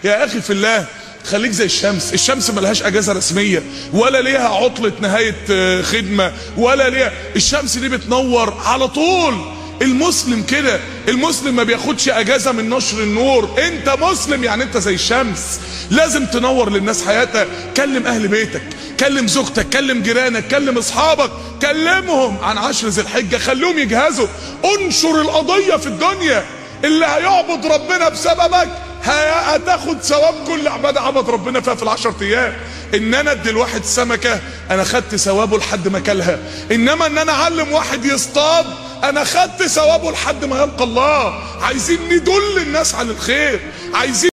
يا اخي في الله خليك زي الشمس الشمس ملهاش اجازه رسميه ولا ليها عطله نهايه آه، خدمه ولا ليها الشمس دي بتنور على طول المسلم كده المسلم ما بياخدش اجازه من نشر النور انت مسلم يعني انت زي الشمس لازم تنور للناس حياتها كلم اهل بيتك كلم زوجتك كلم جيرانك كلم اصحابك كلمهم عن عشر ذي الحجه خليهم يجهزوا انشر القضيه في الدنيا اللي هيعبد ربنا بسببك ه- هتاخد ثواب كل عباده عبد ربنا فيها في العشر ايام ان انا ادي لواحد سمكه انا خدت ثوابه لحد ما كلها انما ان انا اعلم واحد يصطاد انا خدت ثوابه لحد ما يلقى الله عايزين ندل الناس على الخير عايزين